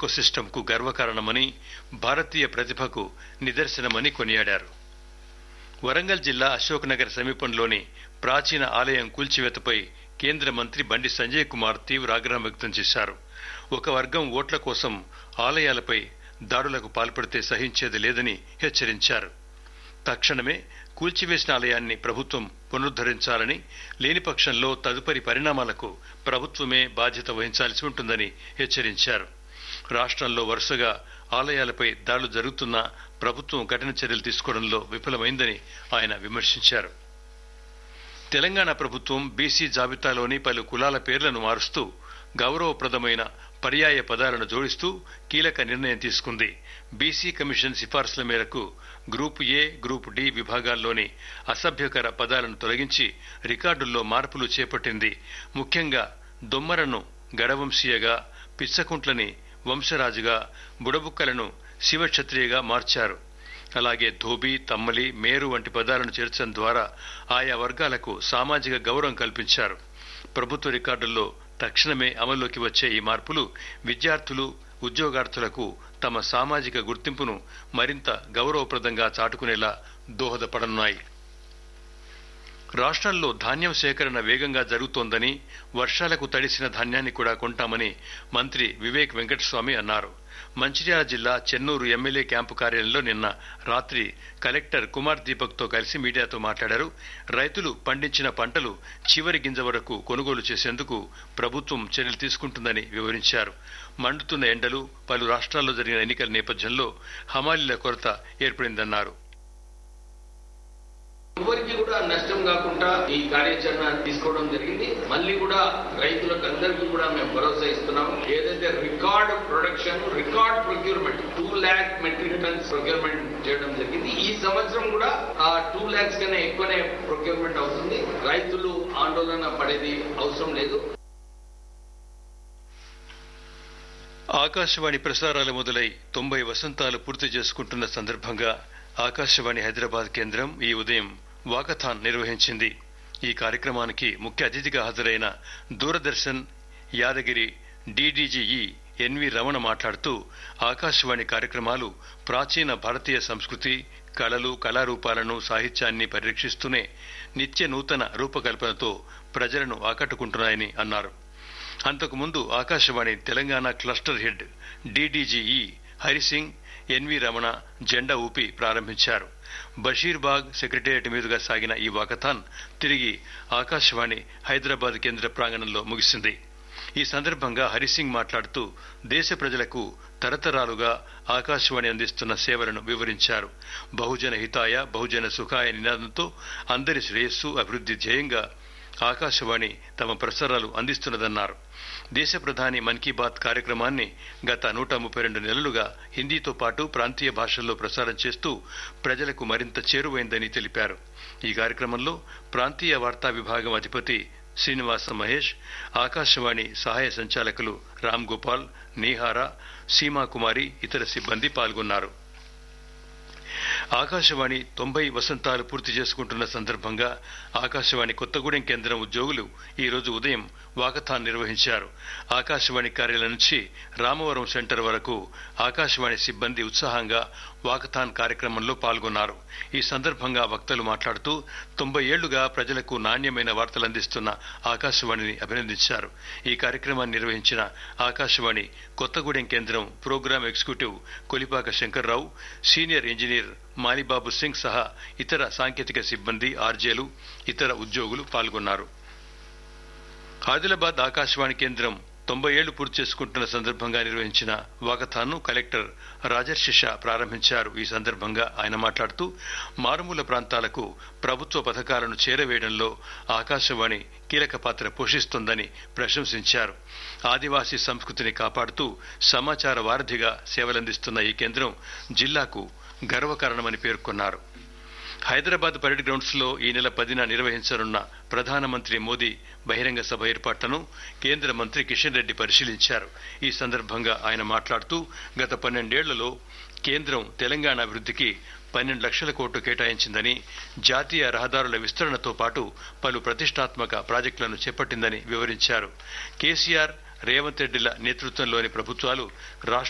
ఎకోసిస్టంకు గర్వకారణమని భారతీయ ప్రతిభకు నిదర్శనమని కొనియాడారు వరంగల్ జిల్లా అశోక్ నగర్ సమీపంలోని ప్రాచీన ఆలయం కూల్చివేతపై కేంద్ర మంత్రి బండి సంజయ్ కుమార్ తీవ్ర ఆగ్రహం వ్యక్తం చేశారు ఒక వర్గం ఓట్ల కోసం ఆలయాలపై దాడులకు పాల్పడితే సహించేది లేదని హెచ్చరించారు తక్షణమే కూల్చివేసిన ఆలయాన్ని ప్రభుత్వం పునరుద్ధరించాలని లేని పక్షంలో తదుపరి పరిణామాలకు ప్రభుత్వమే బాధ్యత వహించాల్సి ఉంటుందని హెచ్చరించారు రాష్ట్రంలో వరుసగా ఆలయాలపై దాడులు జరుగుతున్నా ప్రభుత్వం కఠిన చర్యలు తీసుకోవడంలో విఫలమైందని ఆయన విమర్శించారు తెలంగాణ ప్రభుత్వం బీసీ జాబితాలోని పలు కులాల పేర్లను మారుస్తూ గౌరవప్రదమైన పర్యాయ పదాలను జోడిస్తూ కీలక నిర్ణయం తీసుకుంది బీసీ కమిషన్ సిఫార్సుల మేరకు గ్రూప్ ఏ గ్రూప్ డి విభాగాల్లోని అసభ్యకర పదాలను తొలగించి రికార్డుల్లో మార్పులు చేపట్టింది ముఖ్యంగా దొమ్మరను గడవంశీయగా పిచ్చకుంట్లని వంశరాజుగా బుడబుక్కలను శివక్షత్రియగా మార్చారు అలాగే ధోబి తమ్మలి మేరు వంటి పదాలను చేర్చడం ద్వారా ఆయా వర్గాలకు సామాజిక గౌరవం కల్పించారు ప్రభుత్వ రికార్డుల్లో తక్షణమే అమల్లోకి వచ్చే ఈ మార్పులు విద్యార్థులు ఉద్యోగార్థులకు తమ సామాజిక గుర్తింపును మరింత గౌరవప్రదంగా చాటుకునేలా దోహదపడనున్నాయి రాష్ట్రంలో ధాన్యం సేకరణ వేగంగా జరుగుతోందని వర్షాలకు తడిసిన ధాన్యాన్ని కూడా కొంటామని మంత్రి వివేక్ వెంకటస్వామి అన్నారు మంచిర్యాల జిల్లా చెన్నూరు ఎమ్మెల్యే క్యాంపు కార్యాలయంలో నిన్న రాత్రి కలెక్టర్ కుమార్ దీపక్ తో కలిసి మీడియాతో మాట్లాడారు రైతులు పండించిన పంటలు చివరి గింజ వరకు కొనుగోలు చేసేందుకు ప్రభుత్వం చర్యలు తీసుకుంటుందని వివరించారు మండుతున్న ఎండలు పలు రాష్ట్రాల్లో జరిగిన ఎన్నికల నేపథ్యంలో హమాలీల కొరత ఏర్పడిందన్నారు ఎవరికి కూడా నష్టం కాకుండా ఈ కార్యాచరణ తీసుకోవడం జరిగింది మళ్ళీ కూడా రైతులకు అందరికీ కూడా మేము భరోసా ఇస్తున్నాం ఏదైతే record production record procurement two lakh metric tons procurement చేయడం జరిగింది ఈ సంవత్సరం కూడా ఆ టూ ల్యాక్స్ కన్నా ఎక్కువనే ప్రొక్యూర్మెంట్ అవుతుంది రైతులు ఆందోళన పడేది అవసరం లేదు ఆకాశవాణి ప్రసారాలు మొదలై తొంభై వసంతాలు పూర్తి చేసుకుంటున్న సందర్భంగా ఆకాశవాణి హైదరాబాద్ కేంద్రం ఈ ఉదయం వాకథాన్ నిర్వహించింది ఈ కార్యక్రమానికి ముఖ్య అతిథిగా హాజరైన దూరదర్శన్ యాదగిరి డీడీజీఈ ఎన్వి రమణ మాట్లాడుతూ ఆకాశవాణి కార్యక్రమాలు ప్రాచీన భారతీయ సంస్కృతి కళలు కళారూపాలను సాహిత్యాన్ని పరిరక్షిస్తూనే నిత్య నూతన రూపకల్పనతో ప్రజలను ఆకట్టుకుంటున్నాయని అన్నారు అంతకుముందు Akashvani Telangana cluster head D D G E Hari Singh N V Ramana జెండా ఊపి ప్రారంభించారు బషీర్బాగ్ సెక్రటేరియట్ మీదుగా సాగిన ఈ వాకథాన్ తిరిగి ఆకాశవాణి హైదరాబాద్ కేంద్ర ప్రాంగణంలో ముగిసింది ఈ సందర్భంగా హరిసింగ్ మాట్లాడుతూ దేశ ప్రజలకు తరతరాలుగా ఆకాశవాణి అందిస్తున్న సేవలను వివరించారు బహుజన హితాయ బహుజన సుఖాయ నినాదంతో అందరి శ్రేయస్సు అభివృద్ధి ధ్యేయంగా ఆకాశవాణి తమ ప్రసారాలు అందిస్తున్నదన్నారు దేశ ప్రధాని మన్ కీ బాత్ కార్యక్రమాన్ని గత నూట ముప్పై రెండు నెలలుగా హిందీతో పాటు ప్రాంతీయ భాషల్లో ప్రసారం చేస్తూ ప్రజలకు మరింత చేరువైందని తెలిపారు ఈ కార్యక్రమంలో ప్రాంతీయ వార్తా విభాగం అధిపతి శ్రీనివాస మహేష్ ఆకాశవాణి సహాయ సంచాలకులు రామ్ గోపాల్ నీహారా సీమా కుమారి ఇతర సిబ్బంది పాల్గొన్నారు ఆకాశవాణి తొంభై వసంతాలు పూర్తి చేసుకుంటున్న సందర్భంగా ఆకాశవాణి కొత్తగూడెం కేంద్రం ఉద్యోగులు ఈ రోజు ఉదయం వాకథాన్ నిర్వహించారు ఆకాశవాణి కార్యాలయం నుంచి రామవరం సెంటర్ వరకు ఆకాశవాణి సిబ్బంది ఉత్సాహంగా వాకథాన్ కార్యక్రమంలో పాల్గొన్నారు ఈ సందర్భంగా వక్తలు మాట్లాడుతూ తొంభై ఏళ్లుగా ప్రజలకు నాణ్యమైన వార్తలు అందిస్తున్న ఆకాశవాణిని అభినందించారు ఈ కార్యక్రమాన్ని నిర్వహించిన ఆకాశవాణి కొత్తగూడెం కేంద్రం program executive Kolipaka Shankar Rao senior engineer Malibabu Singh సహా ఇతర సాంకేతిక సిబ్బంది ఆర్జేలు ఇతర ఉద్యోగులు పాల్గొన్నారు ఆదిలాబాద్ ఆకాశవాణి కేంద్రం తొంభై ఏళ్లు పూర్తి చేసుకుంటున్న సందర్భంగా నిర్వహించిన వాకథాన్ను కలెక్టర్ రాజర్షిష ప్రారంభించారు ఈ సందర్భంగా ఆయన మాట్లాడుతూ మారుమూల ప్రాంతాలకు ప్రభుత్వ పథకాలను చేరవేయడంలో ఆకాశవాణి కీలక పాత్ర పోషిస్తోందని ప్రశంసించారు ఆదివాసీ సంస్కృతిని కాపాడుతూ సమాచార వారధిగా సేవలందిస్తున్న ఈ కేంద్రం జిల్లాకు గర్వకారణమని పేర్కొన్నారు హైదరాబాద్ పరేడ్ గ్రౌండ్స్ లో ఈ నెల పదిన నిర్వహించనున్న ప్రధానమంత్రి మోదీ బహిరంగ సభ ఏర్పాట్లను కేంద్ర మంత్రి కిషన్ రెడ్డి పరిశీలించారు ఈ సందర్భంగా ఆయన మాట్లాడుతూ గత పన్నెండేళ్లలో కేంద్రం తెలంగాణ అభివృద్ధికి పన్నెండు లక్షల కోట్లు కేటాయించిందని జాతీయ రహదారుల విస్తరణతో పాటు పలు ప్రతిష్టాత్మక ప్రాజెక్టులను చేపట్టిందని వివరించారు కేసీఆర్ రేవంత్ రెడ్డిల నేతృత్వంలోని ప్రభుత్వాలు రాష్ట్ర